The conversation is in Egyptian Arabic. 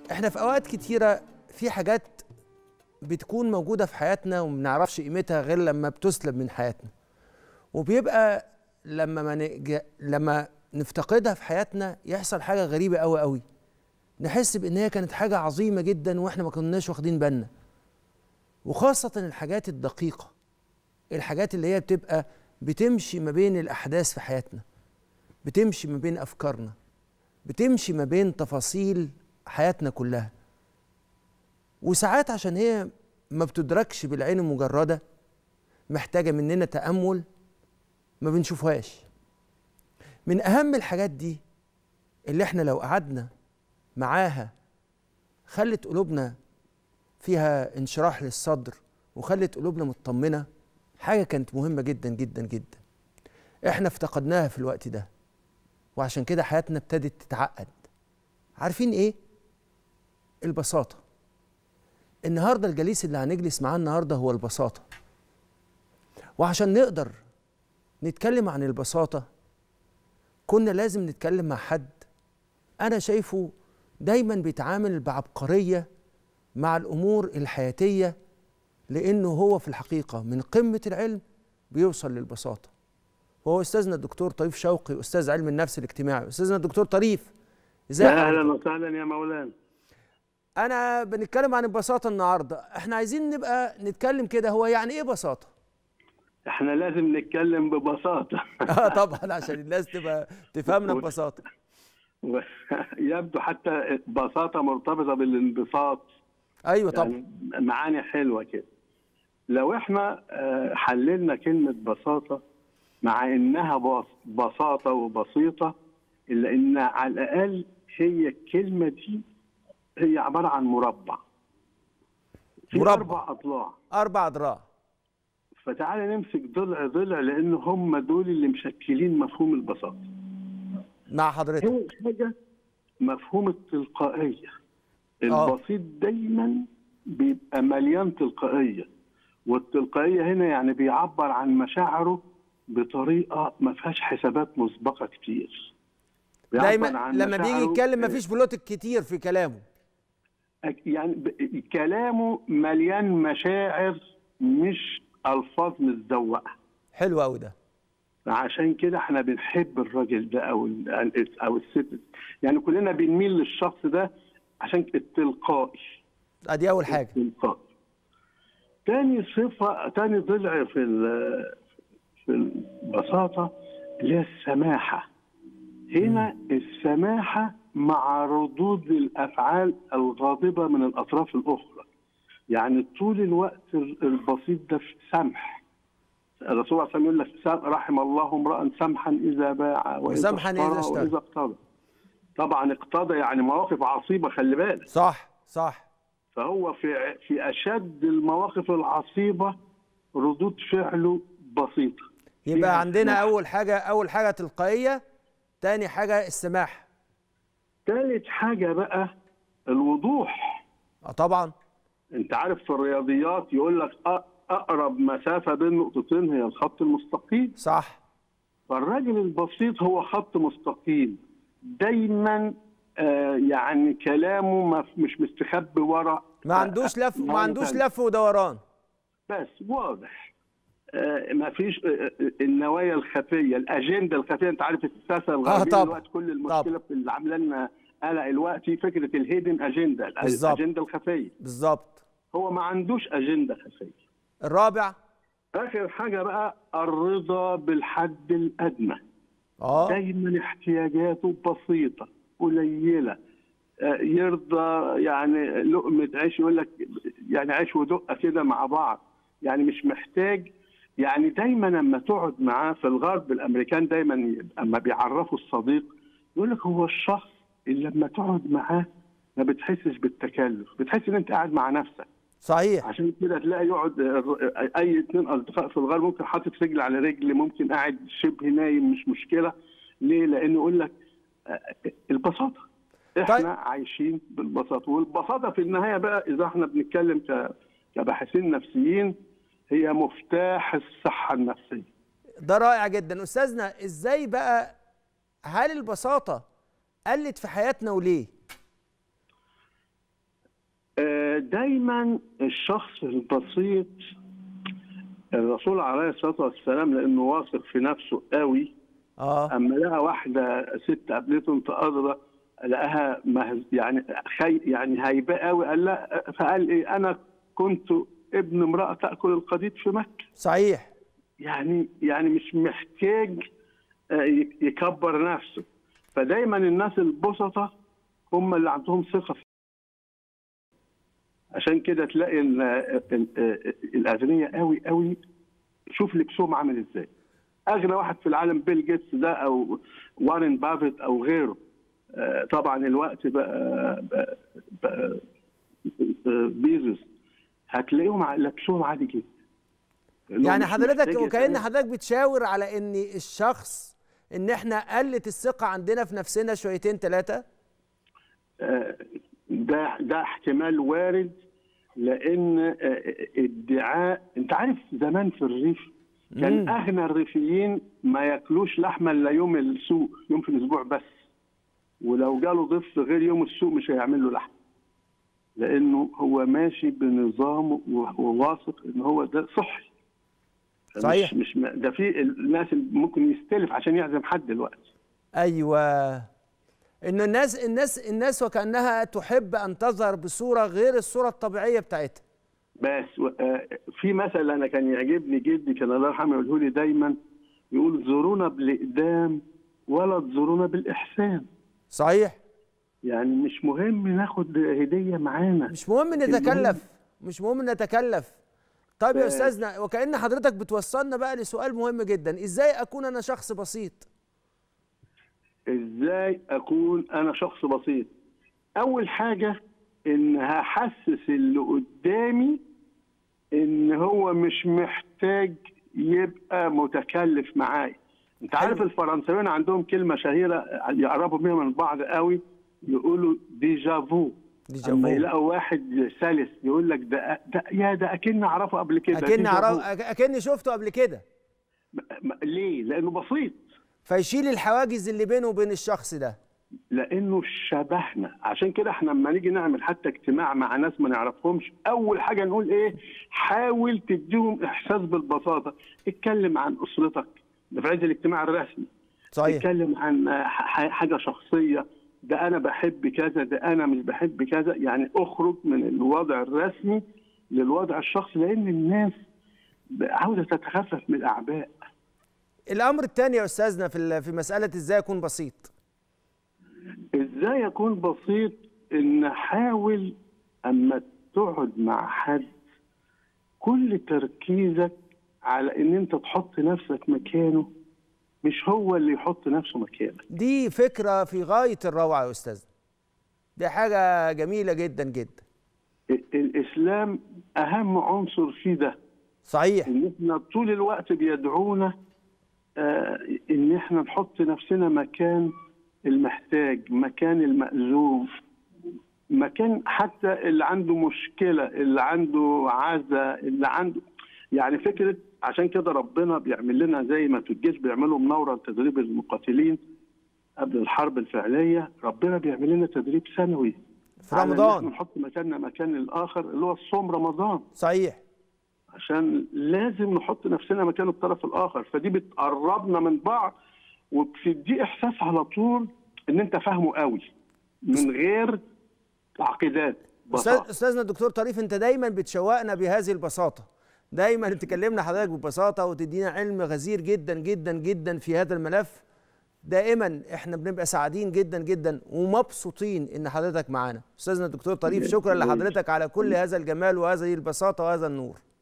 احنا في اوقات كتيره في حاجات بتكون موجوده في حياتنا وما بنعرفش قيمتها غير لما بتسلب من حياتنا وبيبقى لما ما نج... لما نفتقدها في حياتنا يحصل حاجه غريبه قوي قوي نحس بان هي كانت حاجه عظيمه جدا واحنا ما كناش واخدين بالنا وخاصه الحاجات الدقيقه الحاجات اللي هي بتبقى بتمشي ما بين الاحداث في حياتنا بتمشي ما بين افكارنا بتمشي ما بين تفاصيل حياتنا كلها وساعات عشان هي ما بتدركش بالعين المجرده محتاجه مننا تامل ما بنشوفهاش من اهم الحاجات دي اللي احنا لو قعدنا معاها خلت قلوبنا فيها انشراح للصدر وخلت قلوبنا مطمنه حاجه كانت مهمه جدا جدا جدا احنا افتقدناها في الوقت ده وعشان كده حياتنا ابتدت تتعقد عارفين ايه البساطه النهارده الجليس اللي هنجلس معاه النهارده هو البساطه وعشان نقدر نتكلم عن البساطه كنا لازم نتكلم مع حد انا شايفه دايما بيتعامل بعبقريه مع الامور الحياتيه لانه هو في الحقيقه من قمه العلم بيوصل للبساطه وهو استاذنا الدكتور طريف شوقي استاذ علم النفس الاجتماعي استاذنا الدكتور طريف ازي اهلا وسهلا يا مولانا انا بنتكلم عن البساطه النهارده احنا عايزين نبقى نتكلم كده هو يعني ايه بساطه احنا لازم نتكلم ببساطه اه طبعا عشان الناس تبقى تفهمنا ببساطه يبدو حتى بساطه مرتبطه بالانبساط ايوه طبعا يعني معاني حلوه كده لو احنا حللنا كلمه بساطه مع انها بساطه وبسيطه الا ان على الاقل هي الكلمه دي هي عباره عن مربع في مربع. اربع اضلاع اربع اضلاع فتعالى نمسك ضلع ضلع لان هم دول اللي مشكلين مفهوم البساطه مع حضرتك اول حاجه مفهوم التلقائيه البسيط دايما بيبقى مليان تلقائيه والتلقائيه هنا يعني بيعبر عن مشاعره بطريقه ما فيهاش حسابات مسبقه كتير دايما لما بيجي يتكلم ما فيش بلوتك كتير في كلامه يعني ب... كلامه مليان مشاعر مش الفاظ متزوقه حلو قوي ده عشان كده احنا بنحب الراجل ده او ال او الست يعني كلنا بنميل للشخص ده عشان التلقائي ادي اول حاجه التلقائي تاني صفه تاني ضلع في في البساطه اللي هي السماحه هنا السماحه مع ردود الافعال الغاضبه من الاطراف الاخرى يعني طول الوقت البسيط ده في سمح الرسول صلى الله عليه وسلم يقول لك رحم الله امرا سمحا اذا باع واذا وسمحا إذا اشترى. واذا اقتضى طبعا اقتضى يعني مواقف عصيبه خلي بالك صح صح فهو في في اشد المواقف العصيبه ردود فعله بسيطه يبقى عندنا اول حاجه اول حاجه تلقائيه تاني حاجه السماح تالت حاجه بقى الوضوح اه طبعا انت عارف في الرياضيات يقول لك اقرب مسافه بين نقطتين هي الخط المستقيم صح فالراجل البسيط هو خط مستقيم دايما آه يعني كلامه ما مش مستخبي ورا ما عندوش لف ما عندوش لف ودوران بس واضح آه ما فيش آه النوايا الخفيه الاجنده الخفيه انت عارف السياسه الغربيه آه الوقت كل المشكله في اللي عامله لنا قلق الوقت فكره الهيدن اجنده الاجنده الخفيه بالظبط هو ما عندوش اجنده خفيه الرابع اخر حاجه بقى الرضا بالحد الادنى اه دايما احتياجاته بسيطه قليله يرضى يعني لقمه عيش يقول لك يعني عيش ودقه كده مع بعض يعني مش محتاج يعني دايما لما تقعد معاه في الغرب الامريكان دايما اما بيعرفوا الصديق يقول لك هو الشخص اللي لما تقعد معاه ما بتحسش بالتكلف بتحس ان انت قاعد مع نفسك صحيح عشان كده تلاقي يقعد اي اثنين اصدقاء في الغرب ممكن حاطط رجل على رجل ممكن قاعد شبه نايم مش مشكله ليه؟ لانه يقول لك البساطه احنا طيب. عايشين بالبساطه والبساطه في النهايه بقى اذا احنا بنتكلم كباحثين نفسيين هي مفتاح الصحه النفسيه ده رائع جدا استاذنا ازاي بقى هل البساطه قلت في حياتنا وليه دايما الشخص البسيط الرسول عليه الصلاه والسلام لانه واثق في نفسه قوي اه اما لقى واحده ست قابلته انت قادره لقاها مهز يعني خي يعني هيبه قوي قال لا فقال ايه انا كنت ابن امراه تاكل القديد في مكه صحيح يعني يعني مش محتاج آه، يك- يكبر نفسه فدايما الناس البسطة هم اللي عندهم ثقة في- عشان كده تلاقي ال- ال- ال- الأغنياء قوي قوي شوف لبسهم عامل ازاي أغنى واحد في العالم بيل جيتس ده أو وارن بافيت أو غيره آه، طبعا الوقت بقى, بقى, بقى بيزوس هتلاقيهم ع- لبسهم عادي جدا لأنهم يعني مش حضرتك محتاج وكأن يتعب. حضرتك بتشاور على ان الشخص ان احنا قلت الثقة عندنا في نفسنا شويتين ثلاثة آه، ده ده احتمال وارد لان آه، ادعاء انت عارف زمان في الريف كان مم. اغنى الريفيين ما ياكلوش لحمه الا يوم السوق يوم في الاسبوع بس ولو جاله ضيف غير يوم السوق مش هيعمل له لحمه لانه هو ماشي بنظام وواثق ان هو ده صحي صحيح. مش, مش ده في الناس اللي ممكن يستلف عشان يعزم حد دلوقتي ايوه ان الناس الناس الناس وكأنها تحب ان تظهر بصورة غير الصورة الطبيعية بتاعتها بس و- آه، في مثل انا كان يعجبني جدي كان الله يرحمه يقوله لي دايما يقول زورونا بالاقدام ولا تزورونا بالاحسان صحيح يعني مش مهم ناخد هديه معانا مش مهم نتكلف مش مهم نتكلف طيب يا بس. استاذنا وكأن حضرتك بتوصلنا بقى لسؤال مهم جدا ازاي اكون انا شخص بسيط ازاي اكون انا شخص بسيط اول حاجه ان هحسس اللي قدامي ان هو مش محتاج يبقى متكلف معايا انت عارف حلو. الفرنساويين عندهم كلمه شهيره يقربوا بيها من بعض قوي يقولوا ديجافو ديجافو. اما يلاقوا واحد سلس يقول لك ده, ده يا ده اكن اعرفه قبل كده اكني ديجافو. عرف اكني شفته قبل كده م- م- ليه لانه بسيط فيشيل الحواجز اللي بينه وبين الشخص ده لانه شبهنا عشان كده احنا لما نيجي نعمل حتى اجتماع مع ناس ما نعرفهمش اول حاجه نقول ايه حاول تديهم احساس بالبساطه اتكلم عن اسرتك ده في عز الاجتماع الرسمي صحيح اتكلم عن آه، ح- حاجه شخصيه ده انا بحب كذا ده انا مش بحب كذا يعني اخرج من الوضع الرسمي للوضع الشخصي لان الناس عاوزه تتخفف من الاعباء الامر الثاني يا استاذنا في ال- في مساله ازاي اكون بسيط ازاي اكون بسيط ان احاول اما تقعد مع حد كل تركيزك على ان انت تحط نفسك مكانه مش هو اللي يحط نفسه مكانك دي فكره في غايه الروعه يا استاذنا دي حاجه جميله جدا جدا ال- الاسلام اهم عنصر فيه ده صحيح ان احنا طول الوقت بيدعونا آه، ان احنا نحط نفسنا مكان المحتاج مكان المأذوب مكان حتى اللي عنده مشكلة اللي عنده عزة اللي عنده يعني فكرة عشان كده ربنا بيعمل لنا زي ما في الجيش بيعملوا مناورة لتدريب المقاتلين قبل الحرب الفعلية ربنا بيعمل لنا تدريب سنوي في على إن رمضان. إحنا نحط مكاننا مكان الآخر اللي هو الصوم رمضان صحيح عشان لازم نحط نفسنا مكان الطرف الاخر فدي بتقربنا من بعض وبتدي احساس على طول ان انت فاهمه قوي من غير تعقيدات أستاذ بساطه استاذنا الدكتور طريف انت دايما بتشوقنا بهذه البساطه دايما تكلمنا حضرتك ببساطه وتدينا علم غزير جدا جدا جدا في هذا الملف دائما احنا بنبقى سعيدين جدا جدا ومبسوطين ان حضرتك معانا استاذنا الدكتور طريف شكرا لحضرتك على كل هذا الجمال وهذه البساطه وهذا النور